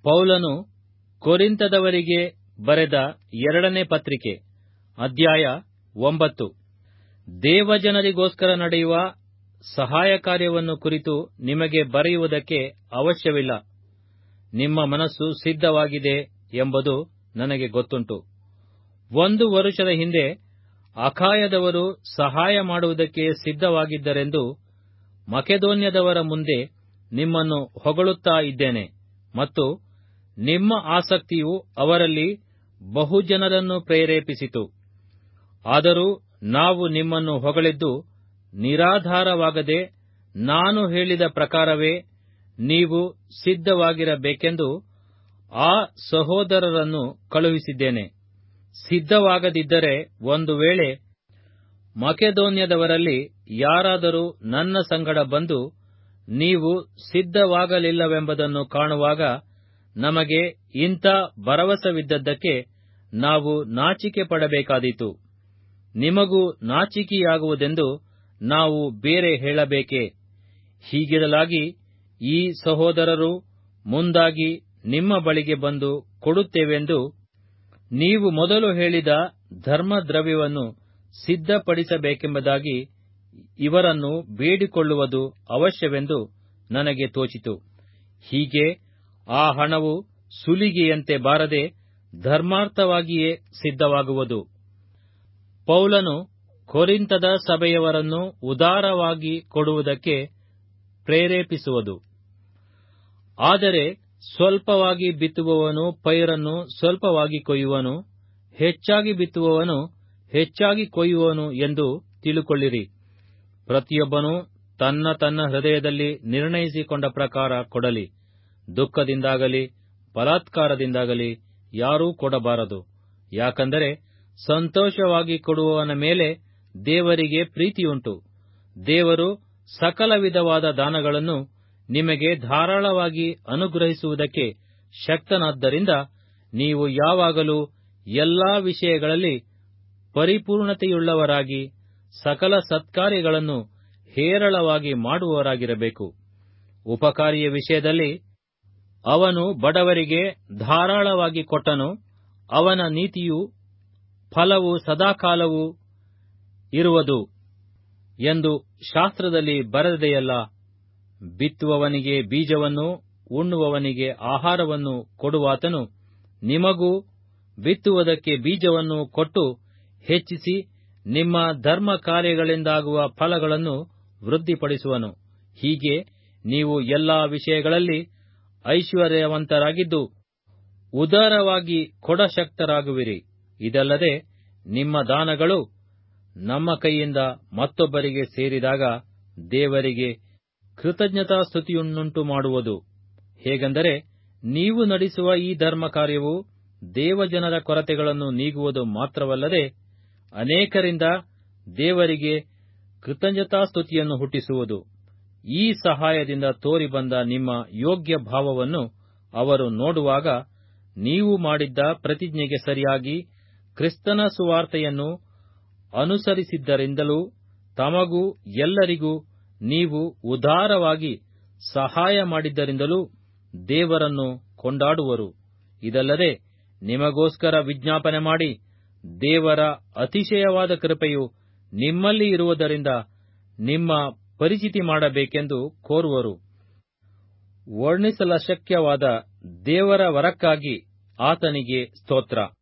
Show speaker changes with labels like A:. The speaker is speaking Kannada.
A: ಪೌಲನು ಕೊರಿಂತದವರಿಗೆ ಬರೆದ ಎರಡನೇ ಪತ್ರಿಕೆ ಅಧ್ಯಾಯ ಒಂಬತ್ತು ದೇವಜನರಿಗೋಸ್ಕರ ನಡೆಯುವ ಸಹಾಯ ಕಾರ್ಯವನ್ನು ಕುರಿತು ನಿಮಗೆ ಬರೆಯುವುದಕ್ಕೆ ಅವಶ್ಯವಿಲ್ಲ ನಿಮ್ಮ ಮನಸ್ಸು ಸಿದ್ಧವಾಗಿದೆ ಎಂಬುದು ನನಗೆ ಗೊತ್ತುಂಟು ಒಂದು ವರುಷದ ಹಿಂದೆ ಅಖಾಯದವರು ಸಹಾಯ ಮಾಡುವುದಕ್ಕೆ ಸಿದ್ಧವಾಗಿದ್ದರೆಂದು ಮಕೆದೋನ್ಯದವರ ಮುಂದೆ ನಿಮ್ಮನ್ನು ಹೊಗಳುತ್ತಾ ಇದ್ದೇನೆ ಮತ್ತು ನಿಮ್ಮ ಆಸಕ್ತಿಯು ಅವರಲ್ಲಿ ಬಹುಜನರನ್ನು ಪ್ರೇರೇಪಿಸಿತು ಆದರೂ ನಾವು ನಿಮ್ಮನ್ನು ಹೊಗಳಿದ್ದು ನಿರಾಧಾರವಾಗದೆ ನಾನು ಹೇಳಿದ ಪ್ರಕಾರವೇ ನೀವು ಸಿದ್ಧವಾಗಿರಬೇಕೆಂದು ಆ ಸಹೋದರರನ್ನು ಕಳುಹಿಸಿದ್ದೇನೆ ಸಿದ್ಧವಾಗದಿದ್ದರೆ ಒಂದು ವೇಳೆ ಮಕೆದೋನ್ಯದವರಲ್ಲಿ ಯಾರಾದರೂ ನನ್ನ ಸಂಗಡ ಬಂದು ನೀವು ಸಿದ್ಧವಾಗಲಿಲ್ಲವೆಂಬುದನ್ನು ಕಾಣುವಾಗ ನಮಗೆ ಇಂಥ ಭರವಸವಿದ್ದದ್ದಕ್ಕೆ ನಾವು ನಾಚಿಕೆ ಪಡಬೇಕಾದೀತು ನಿಮಗೂ ನಾಚಿಕೆಯಾಗುವುದೆಂದು ನಾವು ಬೇರೆ ಹೇಳಬೇಕೇ ಹೀಗಿರಲಾಗಿ ಈ ಸಹೋದರರು ಮುಂದಾಗಿ ನಿಮ್ಮ ಬಳಿಗೆ ಬಂದು ಕೊಡುತ್ತೇವೆಂದು ನೀವು ಮೊದಲು ಹೇಳಿದ ಧರ್ಮದ್ರವ್ಯವನ್ನು ಸಿದ್ಧಪಡಿಸಬೇಕೆಂಬುದಾಗಿ ಇವರನ್ನು ಬೇಡಿಕೊಳ್ಳುವುದು ಅವಶ್ಯವೆಂದು ನನಗೆ ತೋಚಿತು ಹೀಗೆ ಆ ಹಣವು ಸುಲಿಗೆಯಂತೆ ಬಾರದೆ ಧರ್ಮಾರ್ಥವಾಗಿಯೇ ಸಿದ್ಧವಾಗುವುದು ಪೌಲನು ಕೊರಿಂತದ ಸಭೆಯವರನ್ನು ಉದಾರವಾಗಿ ಕೊಡುವುದಕ್ಕೆ ಪ್ರೇರೇಪಿಸುವುದು ಆದರೆ ಸ್ವಲ್ಪವಾಗಿ ಬಿತ್ತುವವನು ಪೈರನ್ನು ಸ್ವಲ್ಪವಾಗಿ ಕೊಯ್ಯುವನು ಹೆಚ್ಚಾಗಿ ಬಿತ್ತುವವನು ಹೆಚ್ಚಾಗಿ ಕೊಯ್ಯುವನು ಎಂದು ತಿಳುಕೊಳ್ಳಿರಿ ಪ್ರತಿಯೊಬ್ಬನು ತನ್ನ ತನ್ನ ಹೃದಯದಲ್ಲಿ ನಿರ್ಣಯಿಸಿಕೊಂಡ ಪ್ರಕಾರ ಕೊಡಲಿ ದುಃಖದಿಂದಾಗಲಿ ಬಲಾತ್ಕಾರದಿಂದಾಗಲಿ ಯಾರೂ ಕೊಡಬಾರದು ಯಾಕಂದರೆ ಸಂತೋಷವಾಗಿ ಕೊಡುವವನ ಮೇಲೆ ದೇವರಿಗೆ ಪ್ರೀತಿಯುಂಟು ದೇವರು ಸಕಲ ವಿಧವಾದ ದಾನಗಳನ್ನು ನಿಮಗೆ ಧಾರಾಳವಾಗಿ ಅನುಗ್ರಹಿಸುವುದಕ್ಕೆ ಶಕ್ತನಾದ್ದರಿಂದ ನೀವು ಯಾವಾಗಲೂ ಎಲ್ಲಾ ವಿಷಯಗಳಲ್ಲಿ ಪರಿಪೂರ್ಣತೆಯುಳ್ಳವರಾಗಿ ಸಕಲ ಸತ್ಕಾರ್ಯಗಳನ್ನು ಹೇರಳವಾಗಿ ಮಾಡುವವರಾಗಿರಬೇಕು ಉಪಕಾರಿಯ ವಿಷಯದಲ್ಲಿ ಅವನು ಬಡವರಿಗೆ ಧಾರಾಳವಾಗಿ ಕೊಟ್ಟನು ಅವನ ನೀತಿಯು ಫಲವು ಸದಾಕಾಲವೂ ಇರುವುದು ಎಂದು ಶಾಸ್ತ್ರದಲ್ಲಿ ಬರೆದದೆಯಲ್ಲ ಬಿತ್ತುವವನಿಗೆ ಬೀಜವನ್ನು ಉಣ್ಣುವವನಿಗೆ ಆಹಾರವನ್ನು ಕೊಡುವಾತನು ನಿಮಗೂ ಬಿತ್ತುವುದಕ್ಕೆ ಬೀಜವನ್ನು ಕೊಟ್ಟು ಹೆಚ್ಚಿಸಿ ನಿಮ್ಮ ಧರ್ಮ ಕಾರ್ಯಗಳಿಂದಾಗುವ ಫಲಗಳನ್ನು ವೃದ್ಧಿಪಡಿಸುವನು ಹೀಗೆ ನೀವು ಎಲ್ಲಾ ವಿಷಯಗಳಲ್ಲಿ ಐಶ್ವರ್ಯವಂತರಾಗಿದ್ದು ಉದಾರವಾಗಿ ಕೊಡಶಕ್ತರಾಗುವಿರಿ ಇದಲ್ಲದೆ ನಿಮ್ಮ ದಾನಗಳು ನಮ್ಮ ಕೈಯಿಂದ ಮತ್ತೊಬ್ಬರಿಗೆ ಸೇರಿದಾಗ ದೇವರಿಗೆ ಕೃತಜ್ಞತಾಸ್ತುತಿಯನ್ನುಂಟು ಮಾಡುವುದು ಹೇಗೆಂದರೆ ನೀವು ನಡೆಸುವ ಈ ಧರ್ಮ ಕಾರ್ಯವು ದೇವಜನರ ಕೊರತೆಗಳನ್ನು ನೀಗುವುದು ಮಾತ್ರವಲ್ಲದೆ ಅನೇಕರಿಂದ ದೇವರಿಗೆ ಕೃತಜ್ಞತಾಸ್ತುತಿಯನ್ನು ಹುಟ್ಟಿಸುವುದು ಈ ಸಹಾಯದಿಂದ ತೋರಿಬಂದ ನಿಮ್ಮ ಯೋಗ್ಯ ಭಾವವನ್ನು ಅವರು ನೋಡುವಾಗ ನೀವು ಮಾಡಿದ್ದ ಪ್ರತಿಜ್ಞೆಗೆ ಸರಿಯಾಗಿ ಕ್ರಿಸ್ತನ ಸುವಾರ್ತೆಯನ್ನು ಅನುಸರಿಸಿದ್ದರಿಂದಲೂ ತಮಗೂ ಎಲ್ಲರಿಗೂ ನೀವು ಉದಾರವಾಗಿ ಸಹಾಯ ಮಾಡಿದ್ದರಿಂದಲೂ ದೇವರನ್ನು ಕೊಂಡಾಡುವರು ಇದಲ್ಲದೆ ನಿಮಗೋಸ್ಕರ ವಿಜ್ಞಾಪನೆ ಮಾಡಿ ದೇವರ ಅತಿಶಯವಾದ ಕೃಪೆಯು ನಿಮ್ಮಲ್ಲಿ ಇರುವುದರಿಂದ ನಿಮ್ಮ ಪರಿಚಿತಿ ಮಾಡಬೇಕೆಂದು ಕೋರುವರು ವರ್ಣಿಸಲಶಕ್ಯವಾದ ದೇವರ ವರಕ್ಕಾಗಿ ಆತನಿಗೆ ಸ್ತೋತ್ರ